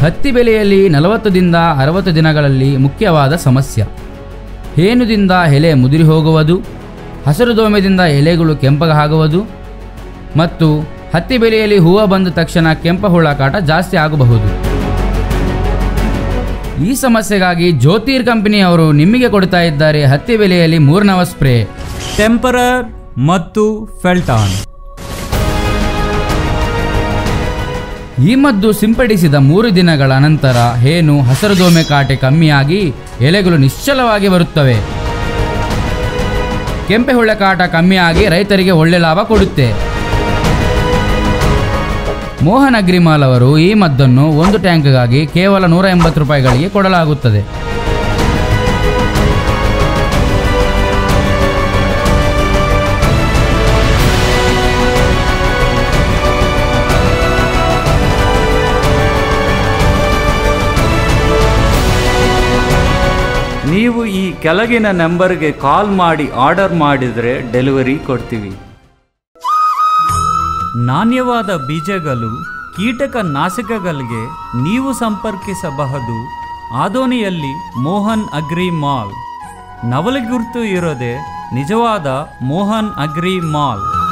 ಹತ್ತಿ ಬೆಳೆಯಲ್ಲಿ ನಲವತ್ತರಿಂದ ಅರವತ್ತು ದಿನಗಳಲ್ಲಿ ಮುಖ್ಯವಾದ ಸಮಸ್ಯೆ ಹೇನುದಿಂದ ಎಲೆ ಮುದುರಿ ಹೋಗುವುದು ಹಸಿರು ದೋಮೆದಿಂದ ಎಲೆಗಳು ಕೆಂಪಗಾಗುವುದು ಮತ್ತು ಹತ್ತಿ ಬೆಳೆಯಲ್ಲಿ ಹೂವು ಬಂದ ತಕ್ಷಣ ಕೆಂಪ ಹುಳ ಕಾಟ ಜಾಸ್ತಿ ಆಗಬಹುದು ಈ ಸಮಸ್ಯೆಗಾಗಿ ಜ್ಯೋತಿರ್ ಕಂಪನಿಯವರು ನಿಮಗೆ ಕೊಡ್ತಾ ಇದ್ದಾರೆ ಹತ್ತಿ ಬೆಳೆಯಲ್ಲಿ ಮೂರ್ನವ ಸ್ಪ್ರೇ ಟೆಂಪರರ್ ಮತ್ತು ಫೆಲ್ಟಾನ್ ಈ ಮದ್ದು ಸಿಂಪಡಿಸಿದ ಮೂರು ದಿನಗಳ ನಂತರ ಹೇನು ಹಸಿರು ದೋಮೆ ಕಾಟೆ ಕಮ್ಮಿಯಾಗಿ ಎಲೆಗಳು ನಿಶ್ಚಲವಾಗಿ ಬರುತ್ತವೆ ಕೆಂಪೆ ಹುಳ ಕಾಟ ಕಮ್ಮಿಯಾಗಿ ರೈತರಿಗೆ ಒಳ್ಳೆ ಲಾಭ ಕೊಡುತ್ತೆ ಮೋಹನ್ ಅಗ್ರಿಮಾಲ್ ಅವರು ಈ ಮದ್ದನ್ನು ಒಂದು ಟ್ಯಾಂಕ್ಗಾಗಿ ಕೇವಲ ನೂರ ಎಂಬತ್ತು ರೂಪಾಯಿಗಳಿಗೆ ಕೊಡಲಾಗುತ್ತದೆ ನೀವು ಈ ಕೆಳಗಿನ ನಂಬರ್ಗೆ ಕಾಲ್ ಮಾಡಿ ಆರ್ಡರ್ ಮಾಡಿದರೆ ಡೆಲಿವರಿ ಕೊಡ್ತೀವಿ ನಾಣ್ಯವಾದ ಬೀಜಗಳು ಕೀಟಕ ನಾಶಕಗಳಿಗೆ ನೀವು ಸಂಪರ್ಕಿಸಬಹುದು ಆದೋನಿಯಲ್ಲಿ ಮೋಹನ್ ಅಗ್ರಿ ಮಾಲ್ ನವಲಗುರ್ತು ಇರೋದೆ ನಿಜವಾದ ಮೋಹನ್ ಅಗ್ರಿ ಮಾಲ್